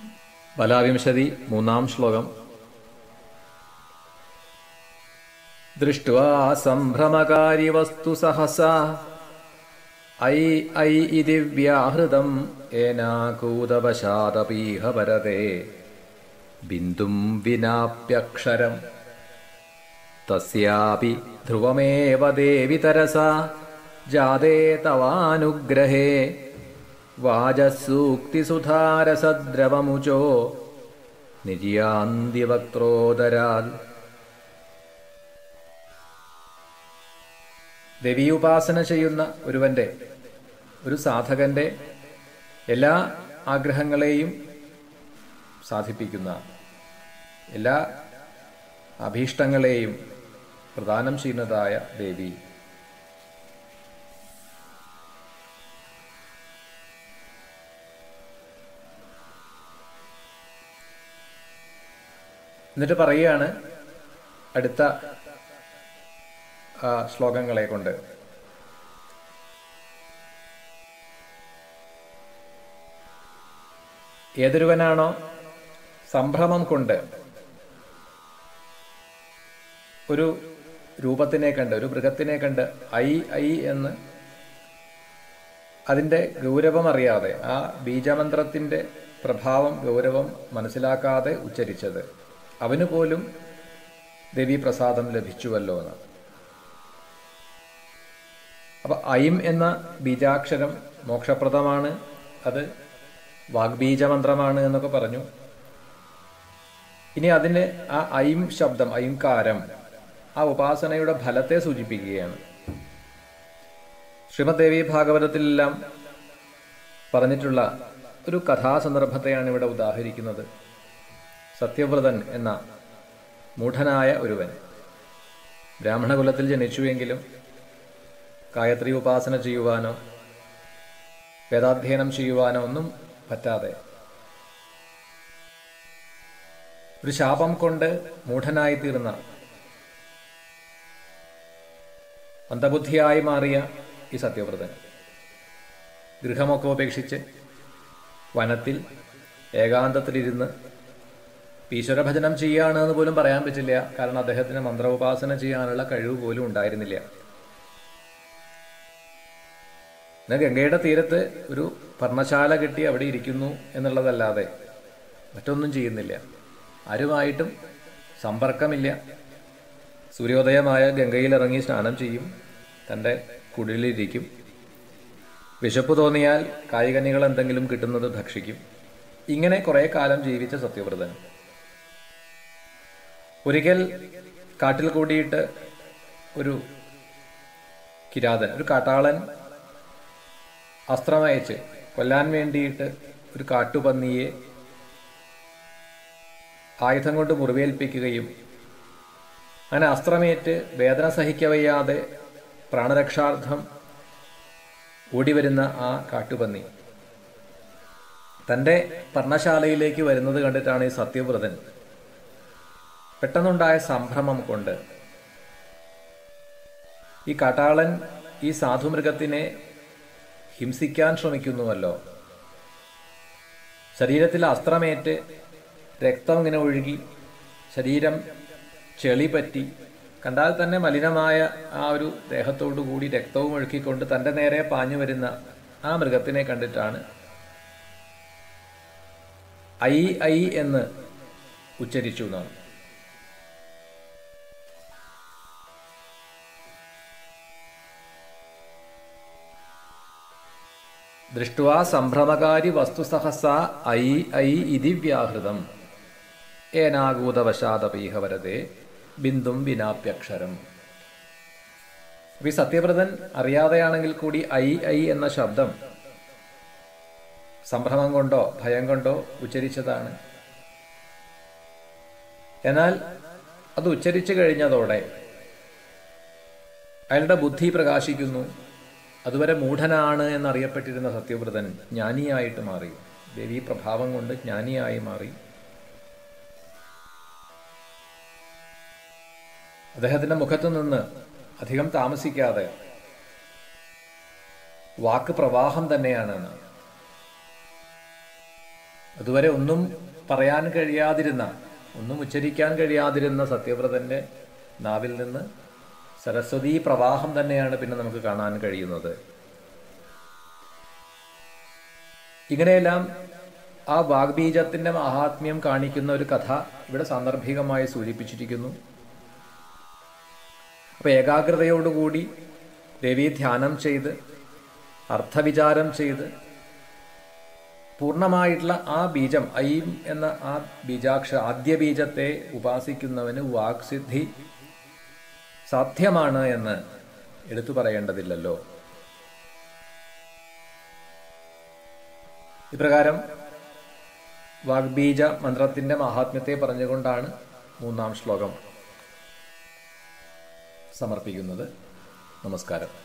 ബലാവിംശതി മൂന്നാം ശ്ലോകം ദൃഷ്ട്വാ സംഭ്രമകാരി വസ്തു സഹസാ ഐ ഐ ഇതി വ്യാഹൃതം ഏനാകൂതവശാതപീഹ പരതേ ബിന്ദും വിനാപ്യക്ഷരം തസ്യാപി ധ്രുവമേവ ദേവി തരസാ ജാതേ തവാനുഗ്രഹേ വാജസൂക്തിസുധാരസദ്രവമുചോ നിര്യാന്തിവക്ത്രോദരാൽ ദേവീയുപാസന ചെയ്യുന്ന ഒരുവന്റെ ഒരു സാധകന്റെ എല്ലാ ആഗ്രഹങ്ങളെയും സാധിപ്പിക്കുന്ന എല്ലാ അഭീഷ്ടങ്ങളെയും പ്രദാനം ചെയ്യുന്നതായ ദേവി എന്നിട്ട് പറയുകയാണ് അടുത്ത ആ, ശ്ലോകങ്ങളെ കൊണ്ട് ഏതൊരുവനാണോ സംഭ്രമം കൊണ്ട് ഒരു രൂപത്തിനെ കണ്ട് ഒരു മൃഗത്തിനെ കണ്ട് ഐ ഐ എന്ന് അതിൻ്റെ ഗൗരവം അറിയാതെ ആ ബീജമന്ത്രത്തിന്റെ പ്രഭാവം ഗൗരവം മനസ്സിലാക്കാതെ ഉച്ചരിച്ചത് അവന് പോലും ദേവീപ്രസാദം ലഭിച്ചുവല്ലോ എന്ന് അപ്പൊ ഐം എന്ന ബീജാക്ഷരം മോക്ഷപ്രദമാണ് അത് വാഗ്ബീജമന്ത്രമാണ് എന്നൊക്കെ പറഞ്ഞു ഇനി അതിന് ആ ഐം ശബ്ദം ഐംകാരം ആ ഉപാസനയുടെ ഫലത്തെ സൂചിപ്പിക്കുകയാണ് ശ്രീമദ് ദേവി ഭാഗവതത്തിലെല്ലാം പറഞ്ഞിട്ടുള്ള ഒരു കഥാസന്ദർഭത്തെയാണ് ഇവിടെ ഉദാഹരിക്കുന്നത് സത്യവ്രതൻ എന്ന മൂഢനായ ഒരുവൻ ബ്രാഹ്മണകുലത്തിൽ ജനിച്ചുവെങ്കിലും ഗായത്രി ഉപാസന ചെയ്യുവാനോ വേദാധ്യയനം ചെയ്യുവാനോ ഒന്നും പറ്റാതെ ഒരു ശാപം കൊണ്ട് മൂഢനായി തീർന്ന അന്ധബുദ്ധിയായി മാറിയ ഈ സത്യവ്രതൻ ഗൃഹമൊക്കെ ഉപേക്ഷിച്ച് വനത്തിൽ ഏകാന്തത്തിലിരുന്ന് ഈശ്വരഭജനം ചെയ്യാണ് എന്ന് പോലും പറയാൻ പറ്റില്ല കാരണം അദ്ദേഹത്തിന് മന്ത്രോപാസന ചെയ്യാനുള്ള കഴിവ് പോലും ഉണ്ടായിരുന്നില്ല എന്നാൽ ഗംഗയുടെ തീരത്ത് ഒരു പർണശാല കെട്ടി അവിടെ ഇരിക്കുന്നു എന്നുള്ളതല്ലാതെ മറ്റൊന്നും ചെയ്യുന്നില്ല ആരുമായിട്ടും സമ്പർക്കമില്ല സൂര്യോദയമായ ഗംഗയിൽ ഇറങ്ങി സ്നാനം ചെയ്യും തൻ്റെ കുടിലിരിക്കും വിശപ്പ് തോന്നിയാൽ കായികനികൾ എന്തെങ്കിലും കിട്ടുന്നത് ഭക്ഷിക്കും ഇങ്ങനെ കുറെ കാലം ജീവിച്ച സത്യവ്രതൻ ഒരിക്കൽ കാട്ടിൽ കൂടിയിട്ട് ഒരു കിരാതൻ ഒരു കാട്ടാളൻ അസ്ത്രമയച്ച് കൊല്ലാൻ വേണ്ടിയിട്ട് ഒരു കാട്ടുപന്നിയെ ആയുധം കൊണ്ട് മുറിവേൽപ്പിക്കുകയും അങ്ങനെ അസ്ത്രമേറ്റ് വേദന സഹിക്കവയ്യാതെ പ്രാണരക്ഷാർത്ഥം ഓടിവരുന്ന ആ കാട്ടുപന്നി തന്റെ പർണശാലയിലേക്ക് വരുന്നത് കണ്ടിട്ടാണ് ഈ സത്യവ്രതൻ പെട്ടെന്നുണ്ടായ സംഭ്രമം കൊണ്ട് ഈ കാട്ടാളൻ ഈ സാധുമൃഗത്തിനെ ഹിംസിക്കാൻ ശ്രമിക്കുന്നുവല്ലോ ശരീരത്തിൽ അസ്ത്രമേറ്റ് രക്തം ഇങ്ങനെ ഒഴുകി ശരീരം ചെളി പറ്റി കണ്ടാൽ തന്നെ മലിനമായ ആ ഒരു ദേഹത്തോടു കൂടി രക്തവും ഒഴുക്കിക്കൊണ്ട് തന്റെ നേരെ പാഞ്ഞു വരുന്ന ആ മൃഗത്തിനെ കണ്ടിട്ടാണ് ഐ ഐ എന്ന് ഉച്ചരിച്ചു എന്നാണ് ദൃഷ്ട്വാ സംഭ്രമകാരി വസ്തുസഹസ ഐ ഐ ഇതി വ്യാഹൃതം ഏനാകൂതവശാദപീഹ വരതെ ബിന്ദും വിനാപ്യക്ഷരം അപ്പൊ ഈ സത്യവ്രതൻ അറിയാതെയാണെങ്കിൽ കൂടി ഐ ഐ എന്ന ശബ്ദം സംഭ്രമം കൊണ്ടോ ഭയം കൊണ്ടോ ഉച്ചരിച്ചതാണ് എന്നാൽ അത് ഉച്ചരിച്ചു കഴിഞ്ഞതോടെ അയാളുടെ ബുദ്ധി പ്രകാശിക്കുന്നു അതുവരെ മൂഢനാണ് എന്നറിയപ്പെട്ടിരുന്ന സത്യവ്രതൻ ജ്ഞാനിയായിട്ട് മാറി ദേവീ പ്രഭാവം കൊണ്ട് ജ്ഞാനിയായി മാറി അദ്ദേഹത്തിന്റെ മുഖത്തു നിന്ന് അധികം താമസിക്കാതെ വാക്ക് പ്രവാഹം തന്നെയാണ് അതുവരെ ഒന്നും പറയാൻ കഴിയാതിരുന്ന ഒന്നും ഉച്ചരിക്കാൻ കഴിയാതിരുന്ന സത്യവ്രതന്റെ നാവിൽ നിന്ന് സരസ്വതി പ്രവാഹം തന്നെയാണ് പിന്നെ നമുക്ക് കാണാൻ കഴിയുന്നത് ഇങ്ങനെയെല്ലാം ആ വാഗ്ബീജത്തിന്റെ മഹാത്മ്യം കാണിക്കുന്ന ഒരു കഥ ഇവിടെ സാന്ദർഭികമായി സൂചിപ്പിച്ചിരിക്കുന്നു അപ്പൊ ഏകാഗ്രതയോടുകൂടി ദേവി ധ്യാനം ചെയ്ത് അർത്ഥവിചാരം ചെയ്ത് പൂർണ്ണമായിട്ടുള്ള ആ ബീജം ഐം എന്ന ആ ബീജാക്ഷ ആദ്യ ബീജത്തെ ഉപാസിക്കുന്നവന് വാക്സിദ്ധി സാധ്യമാണ് എന്ന് എടുത്തു പറയേണ്ടതില്ലല്ലോ ഇപ്രകാരം വാഗ്ബീജ മന്ത്രത്തിന്റെ മഹാത്മ്യത്തെ പറഞ്ഞുകൊണ്ടാണ് മൂന്നാം ശ്ലോകം സമർപ്പിക്കുന്നത് നമസ്കാരം